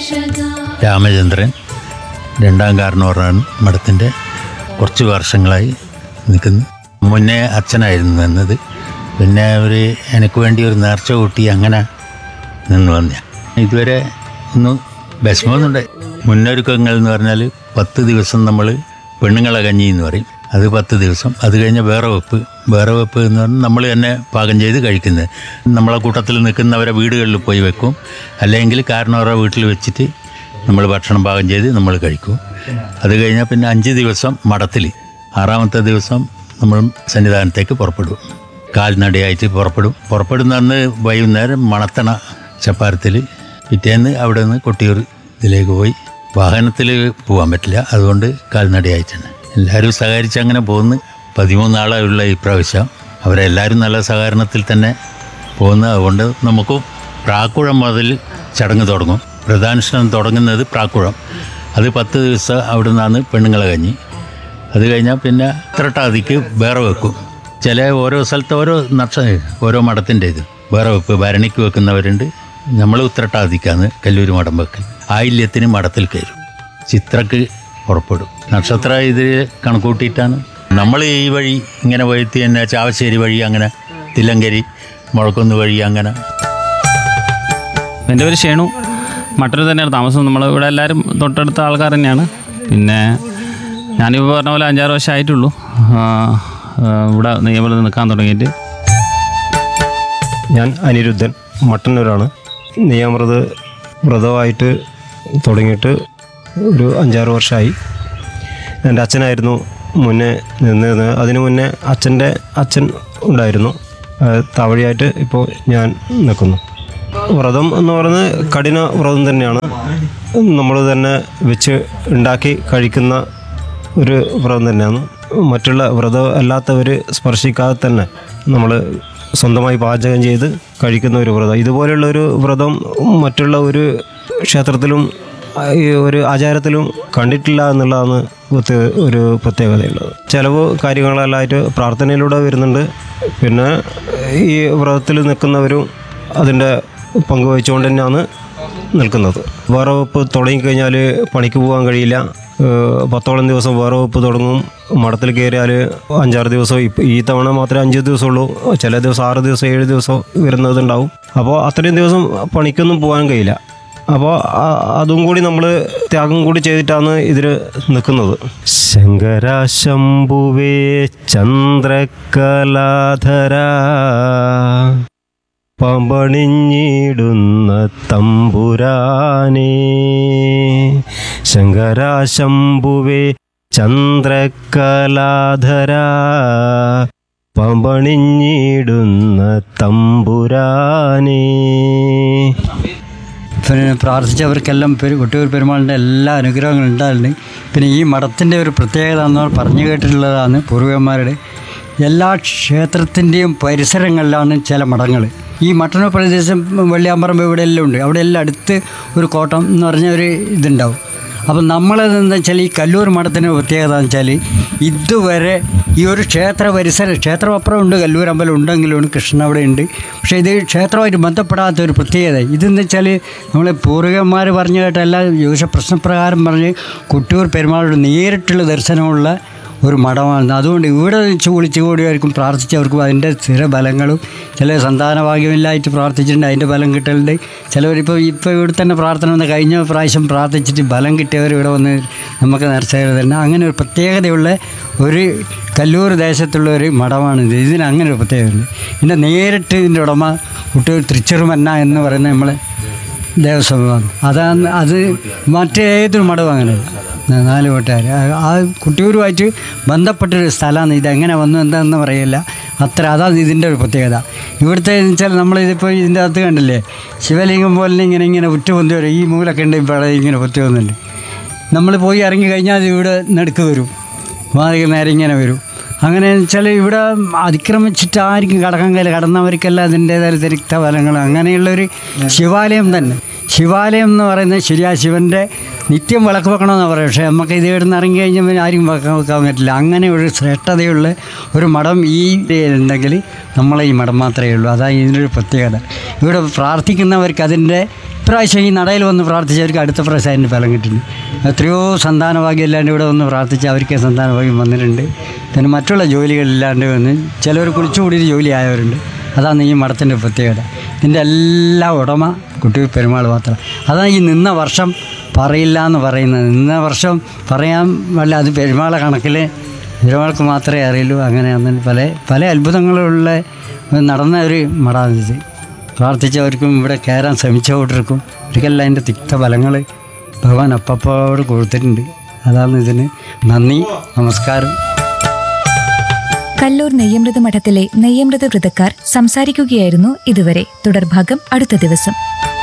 രാമചന്ദ്രൻ രണ്ടാം കാരണവറാണ് മഠത്തിൻ്റെ കുറച്ച് വർഷങ്ങളായി നിൽക്കുന്നു മുന്നേ അച്ഛനായിരുന്നു നിന്നത് പിന്നെ അവർ എനിക്ക് വേണ്ടി ഒരു നേർച്ച കൂട്ടി അങ്ങനെ നിന്ന് വന്ന ഇതുവരെ ഒന്നും വിഷമമൊന്നുണ്ട് മുന്നൊരുക്കങ്ങൾ എന്ന് പറഞ്ഞാൽ പത്ത് ദിവസം നമ്മൾ പെണ്ണുങ്ങളെ കഞ്ഞി എന്ന് പറയും അത് പത്ത് ദിവസം അത് കഴിഞ്ഞ് വേറെ വെപ്പ് വേറെ വെപ്പ് എന്ന് പറഞ്ഞാൽ നമ്മൾ തന്നെ പാകം ചെയ്ത് കഴിക്കുന്നത് നമ്മളെ കൂട്ടത്തിൽ നിൽക്കുന്നവരെ വീടുകളിൽ പോയി വെക്കും അല്ലെങ്കിൽ കാരണവരെ വീട്ടിൽ വെച്ചിട്ട് നമ്മൾ ഭക്ഷണം പാകം ചെയ്ത് നമ്മൾ കഴിക്കും അത് കഴിഞ്ഞാൽ പിന്നെ അഞ്ച് ദിവസം മഠത്തിൽ ആറാമത്തെ ദിവസം നമ്മൾ സന്നിധാനത്തേക്ക് പുറപ്പെടും കാൽനടയായിട്ട് പുറപ്പെടും പുറപ്പെടുന്ന അന്ന് വൈകുന്നേരം മണത്തണ ചപ്പാരത്തിൽ പിറ്റേന്ന് അവിടെ നിന്ന് കൊട്ടിയൂർ ഇതിലേക്ക് പോയി വാഹനത്തിൽ പോകാൻ പറ്റില്ല അതുകൊണ്ട് കാൽനടയായിട്ടാണ് എല്ലാവരും സഹകരിച്ച് അങ്ങനെ പോകുന്നു പതിമൂന്നാളുള്ള ഈ പ്രാവശ്യം അവരെല്ലാവരും നല്ല സഹകരണത്തിൽ തന്നെ പോകുന്നു അതുകൊണ്ട് നമുക്ക് പ്രാക്കുഴം മുതൽ ചടങ്ങ് തുടങ്ങും പ്രധാനുഷ്ഠാനം തുടങ്ങുന്നത് പ്രാക്കുഴം അത് പത്ത് ദിവസം അവിടെ നിന്നാണ് പെണ്ണുങ്ങളെ കഞ്ഞി അത് കഴിഞ്ഞാൽ പിന്നെ ത്രട്ടാതിക്ക് വേറെ വെക്കും ചില ഓരോ സ്ഥലത്ത് ഓരോ നക്ഷ ഓരോ മഠത്തിൻ്റെ ഇത് വേറെ വെപ്പ് ഭരണിക്ക് വെക്കുന്നവരുണ്ട് നമ്മൾ ഉത്രട്ടാതിക്കാണ് കല്ലൂർ മഠം വെക്കൽ ആയില്യത്തിന് മഠത്തിൽ കയറും ചിത്രക്ക് പുറപ്പെടും നക്ഷത്ര ഇതിൽ കണക്കൂട്ടിയിട്ടാണ് നമ്മൾ ഈ വഴി ഇങ്ങനെ പോയിട്ട് തന്നെ ചാവശ്ശേരി വഴി അങ്ങനെ തില്ലങ്കരി മുഴക്കുന്ന് വഴി അങ്ങനെ എൻ്റെ പേര് ഷേണു മട്ടൂർ തന്നെയാണ് താമസം നമ്മൾ ഇവിടെ എല്ലാവരും തൊട്ടടുത്ത ആൾക്കാർ തന്നെയാണ് പിന്നെ ഞാനിപ്പോൾ പറഞ്ഞ പോലെ അഞ്ചാറ് വർഷം ആയിട്ടുള്ളൂ ആ, ആ, ഇവിടെ നിയമത്തിൽ നിൽക്കാൻ തുടങ്ങിയിട്ട് ഞാൻ അനിരുദ്ധൻ മട്ടന്നൂരാണ് നിയമൃത് വ്രതമായിട്ട് തുടങ്ങിയിട്ട് ഒരു അഞ്ചാറ് വർഷമായി എൻ്റെ അച്ഛനായിരുന്നു മുന്നേ നിന്നിരുന്നത് അതിനു മുന്നേ അച്ഛൻ്റെ അച്ഛൻ ഉണ്ടായിരുന്നു അത് തവഴിയായിട്ട് ഇപ്പോൾ ഞാൻ നിൽക്കുന്നു വ്രതം എന്ന് പറയുന്നത് കഠിന വ്രതം തന്നെയാണ് നമ്മൾ തന്നെ വെച്ച് ഉണ്ടാക്കി കഴിക്കുന്ന ഒരു വ്രതം തന്നെയാണ് മറ്റുള്ള വ്രതം അല്ലാത്തവർ സ്പർശിക്കാതെ തന്നെ നമ്മൾ സ്വന്തമായി പാചകം ചെയ്ത് കഴിക്കുന്ന ഒരു വ്രതം ഇതുപോലെയുള്ള ഒരു വ്രതം മറ്റുള്ള ഒരു ക്ഷേത്രത്തിലും ആ, ഈ ഒരു ആചാരത്തിലും കണ്ടിട്ടില്ല എന്നുള്ളതാണ് പ്രത്യേക- ഒരു പ്രത്യേകതയുള്ളത് ചിലവ് കാര്യങ്ങളെല്ലാമായിട്ട് പ്രാർത്ഥനയിലൂടെ വരുന്നുണ്ട് പിന്നെ ഈ വ്രതത്തിൽ നിൽക്കുന്നവരും അതിൻ്റെ പങ്കുവഹിച്ചുകൊണ്ട് തന്നെയാണ് നിൽക്കുന്നത് വിറവെപ്പ് തുടങ്ങിക്കഴിഞ്ഞാൽ പണിക്ക് പോകാൻ കഴിയില്ല ഏഹ് പത്തോളം ദിവസം വിറവെപ്പ് തുടങ്ങും മഠത്തിൽ കയറിയാൽ അഞ്ചാറ് ദിവസം ഇപ്പം ഈ തവണ മാത്രമേ അഞ്ച് ദിവസമുള്ളൂ ചില ദിവസം ആറ് ദിവസം ഏഴ് ദിവസം വരുന്നതുണ്ടാവും അപ്പോൾ അത്രയും ദിവസം പണിക്കൊന്നും പോകാൻ കഴിയില്ല അപ്പോൾ അതും കൂടി നമ്മൾ ത്യാഗം കൂടി ചെയ്തിട്ടാണ് ഇതിൽ നിൽക്കുന്നത് ശങ്കര ശംഭുവേ ചന്ദ്രകലാധര പമ്പണിഞ്ഞിടുന്ന തമ്പുരാനേ ശങ്കരാശംഭുവേ ചന്ദ്രകലാധര പമ്പണിഞ്ഞിടുന്ന തമ്പുരാനേ പിന്നെ പ്രാർത്ഥിച്ചവർക്കെല്ലാം പെരു കൊട്ടിയൂർ പെരുമാളിൻ്റെ എല്ലാ അനുഗ്രഹങ്ങളും ഉണ്ടായിട്ടുണ്ട് പിന്നെ ഈ മഠത്തിൻ്റെ ഒരു പ്രത്യേകത എന്ന് പറഞ്ഞു കേട്ടിട്ടുള്ളതാണ് പൂർവികന്മാരുടെ എല്ലാ ക്ഷേത്രത്തിൻ്റെയും പരിസരങ്ങളിലാണ് ചില മഠങ്ങൾ ഈ മട്ടന്നൂർ പ്രദേശം വെള്ളിയാമ്പറമ്പ് ഇവിടെ എല്ലാം ഉണ്ട് അവിടെ എല്ലാം അടുത്ത് ഒരു കോട്ടം എന്ന് പറഞ്ഞ ഒരു ഇതുണ്ടാവും അപ്പം നമ്മളത് എന്താ വെച്ചാൽ ഈ കല്ലൂർ മഠത്തിൻ്റെ പ്രത്യേകത എന്ന് വെച്ചാൽ ഇതുവരെ ഈ ഒരു ക്ഷേത്ര പരിസരം ക്ഷേത്രം അപ്പുറം ഉണ്ട് കല്ലൂർ അമ്പലം ഉണ്ടെങ്കിലും കൃഷ്ണൻ അവിടെ ഉണ്ട് പക്ഷേ ഇത് ക്ഷേത്രമായിട്ട് ബന്ധപ്പെടാത്ത ഒരു പ്രത്യേകത ഇതെന്ന് വെച്ചാൽ നമ്മൾ പൂർവികന്മാർ പറഞ്ഞു കേട്ട എല്ലാ ജ്യോതിഷ പ്രശ്നപ്രകാരം പറഞ്ഞ് കുട്ടിയൂർ പെരുമാളുടെ നേരിട്ടുള്ള ദർശനമുള്ള ഒരു മഠമാണ് അതുകൊണ്ട് ഇവിടെ വെച്ച് വിളിച്ചു കൂടിയായിരിക്കും പ്രാർത്ഥിച്ചവർക്കും അതിൻ്റെ സ്ഥിരബലങ്ങളും ചില സന്താനഭാഗ്യമില്ലായിട്ട് പ്രാർത്ഥിച്ചിട്ടുണ്ട് അതിൻ്റെ ബലം കിട്ടലുണ്ട് ചിലവരിപ്പോൾ ഇപ്പോൾ ഇവിടെ തന്നെ പ്രാർത്ഥന വന്ന് കഴിഞ്ഞ പ്രാവശ്യം പ്രാർത്ഥിച്ചിട്ട് ബലം കിട്ടിയവർ ഇവിടെ വന്ന് നമുക്ക് നേർച്ച തന്നെ അങ്ങനെ ഒരു പ്രത്യേകതയുള്ള ഒരു കല്ലൂർ ദേശത്തുള്ള ഒരു മഠമാണിത് ഇതിന് അങ്ങനെ ഒരു പ്രത്യേകതയുണ്ട് പിന്നെ നേരിട്ട് ഇതിൻ്റെ ഉടമ കുട്ടികൾ തൃച്ചെറുമന്ന എന്ന് പറയുന്ന നമ്മളെ ദേവസ്വമാണ് അതാണ് അത് മറ്റേതൊരു മഠവും അങ്ങനെയല്ല ന- നാല് വീട്ടുകാർ ആ കുട്ടിയൂരുമായിട്ട് ബന്ധപ്പെട്ടൊരു സ്ഥലമാണ് ഇതെങ്ങനെ വന്നു എന്താണെന്ന് പറയില്ല അത്ര അതാണ് ഇതിൻ്റെ ഒരു പ്രത്യേകത ഇവിടുത്തെ എന്ന് വെച്ചാൽ നമ്മളിതിപ്പോൾ ഇതിൻ്റെ അകത്ത് കണ്ടില്ലേ ശിവലിംഗം പോലെ ഇങ്ങനെ ഇങ്ങനെ ഉറ്റ പൊന്തി വരും ഈ മൂലൊക്കെ ഉണ്ട് ഇവിടെ ഇങ്ങനെ പൊത്തി വന്നിട്ടുണ്ട് നമ്മൾ പോയി ഇറങ്ങി കഴിഞ്ഞാൽ അത് ഇവിടെ നടുക്ക് വരും മാറി നേരെ ഇങ്ങനെ വരും അങ്ങനെ വെച്ചാൽ ഇവിടെ അതിക്രമിച്ചിട്ട് ആർക്കും കടക്കാൻ കഴിയില്ല കടന്നവർക്കെല്ലാം അതിൻ്റേതായ തിരിക്ത ഫലങ്ങൾ അങ്ങനെയുള്ളൊരു ശിവാലയം തന്നെ ശിവാലയം എന്ന് പറയുന്നത് ശരിയാ ശിവൻ്റെ നിത്യം വിളക്ക് വെക്കണമെന്ന് പറയും പക്ഷേ നമുക്ക് ഇത് ഇവിടുന്ന് ഇറങ്ങി കഴിഞ്ഞാൽ പിന്നെ ആരും വെക്കാൻ വെക്കാൻ പറ്റില്ല അങ്ങനെ ഒരു ശ്രേഷ്ഠതയുള്ള ഒരു മഠം ഈ ഉണ്ടെങ്കിൽ നമ്മളെ ഈ മഠം മാത്രമേ ഉള്ളൂ അതാണ് ഇതിനൊരു പ്രത്യേകത ഇവിടെ പ്രാർത്ഥിക്കുന്നവർക്ക് അതിൻ്റെ ഇപ്രാവശ്യം ഈ നടയിൽ വന്ന് പ്രാർത്ഥിച്ചവർക്ക് അടുത്ത പ്രാവശ്യം അതിൻ്റെ ഫലം കിട്ടുന്നുണ്ട് എത്രയോ സന്താനഭാഗ്യം ഇല്ലാണ്ട് ഇവിടെ വന്ന് പ്രാർത്ഥിച്ച് അവർക്ക് സന്താനഭാഗ്യം വന്നിട്ടുണ്ട് പിന്നെ മറ്റുള്ള ജോലികളില്ലാണ്ട് വന്ന് ചിലവർ കുളിച്ചുകൂടി ജോലി ആയവരുണ്ട് അതാണ് ഈ മഠത്തിൻ്റെ പ്രത്യേകത ഇതിൻ്റെ എല്ലാ ഉടമ കുട്ടി പെരുമാൾ മാത്രം അതാണ് ഈ നിന്ന വർഷം പറയില്ല എന്ന് പറയുന്നത് നിന്ന വർഷം പറയാൻ വല്ല അത് പെരുമാളെ കണക്കിൽ പെരുമാൾക്ക് മാത്രമേ അറിയുള്ളൂ അങ്ങനെ അങ്ങനെ പല പല അത്ഭുതങ്ങളുള്ള നടന്ന ഒരു മഠമാണ് ഇത് പ്രാർത്ഥിച്ചവർക്കും ഇവിടെ കയറാൻ ശ്രമിച്ചവർക്കും ഒരിക്കലും അതിൻ്റെ തിക്ത ഫലങ്ങൾ ഭഗവാൻ അപ്പപ്പോട് കൊടുത്തിട്ടുണ്ട് അതാണ് ഇതിന് നന്ദി നമസ്കാരം കല്ലൂർ നെയ്യമൃത മഠത്തിലെ നെയ്യമൃത വ്രതക്കാർ സംസാരിക്കുകയായിരുന്നു ഇതുവരെ തുടർഭാഗം അടുത്ത ദിവസം